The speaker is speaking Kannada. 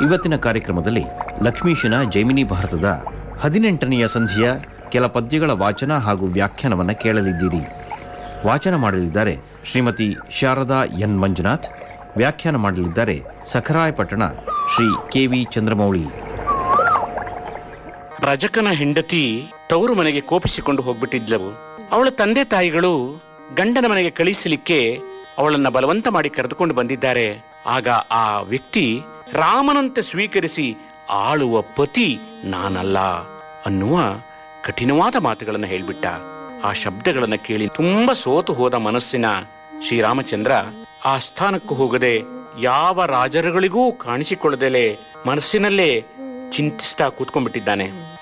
ಇವತ್ತಿನ ಕಾರ್ಯಕ್ರಮದಲ್ಲಿ ಲಕ್ಷ್ಮೀಶನ ಜೈಮಿನಿ ಭಾರತದ ಹದಿನೆಂಟನೆಯ ಸಂಧಿಯ ಕೆಲ ಪದ್ಯಗಳ ವಾಚನ ಹಾಗೂ ವ್ಯಾಖ್ಯಾನವನ್ನು ಕೇಳಲಿದ್ದೀರಿ ವಾಚನ ಮಾಡಲಿದ್ದಾರೆ ಶ್ರೀಮತಿ ಶಾರದಾ ಎನ್ ಮಂಜುನಾಥ್ ವ್ಯಾಖ್ಯಾನ ಮಾಡಲಿದ್ದಾರೆ ಸಖರಾಯಪಟ್ಟಣ ಶ್ರೀ ಕೆ ವಿ ಚಂದ್ರಮೌಳಿ ರಜಕನ ಹೆಂಡತಿ ತವರು ಮನೆಗೆ ಕೋಪಿಸಿಕೊಂಡು ಹೋಗ್ಬಿಟ್ಟಿದ್ಲವು ಅವಳ ತಂದೆ ತಾಯಿಗಳು ಗಂಡನ ಮನೆಗೆ ಕಳಿಸಲಿಕ್ಕೆ ಅವಳನ್ನ ಬಲವಂತ ಮಾಡಿ ಕರೆದುಕೊಂಡು ಬಂದಿದ್ದಾರೆ ಆಗ ಆ ವ್ಯಕ್ತಿ ರಾಮನಂತೆ ಸ್ವೀಕರಿಸಿ ಆಳುವ ಪತಿ ನಾನಲ್ಲ ಅನ್ನುವ ಕಠಿಣವಾದ ಮಾತುಗಳನ್ನು ಹೇಳ್ಬಿಟ್ಟ ಆ ಶಬ್ದಗಳನ್ನು ಕೇಳಿ ತುಂಬಾ ಸೋತು ಹೋದ ಮನಸ್ಸಿನ ಶ್ರೀರಾಮಚಂದ್ರ ಆ ಸ್ಥಾನಕ್ಕೂ ಹೋಗದೆ ಯಾವ ರಾಜರುಗಳಿಗೂ ಕಾಣಿಸಿಕೊಳ್ಳದಲೆ ಮನಸ್ಸಿನಲ್ಲೇ ಚಿಂತಿಸ್ತಾ ಕೂತ್ಕೊಂಡ್ಬಿಟ್ಟಿದ್ದಾನೆ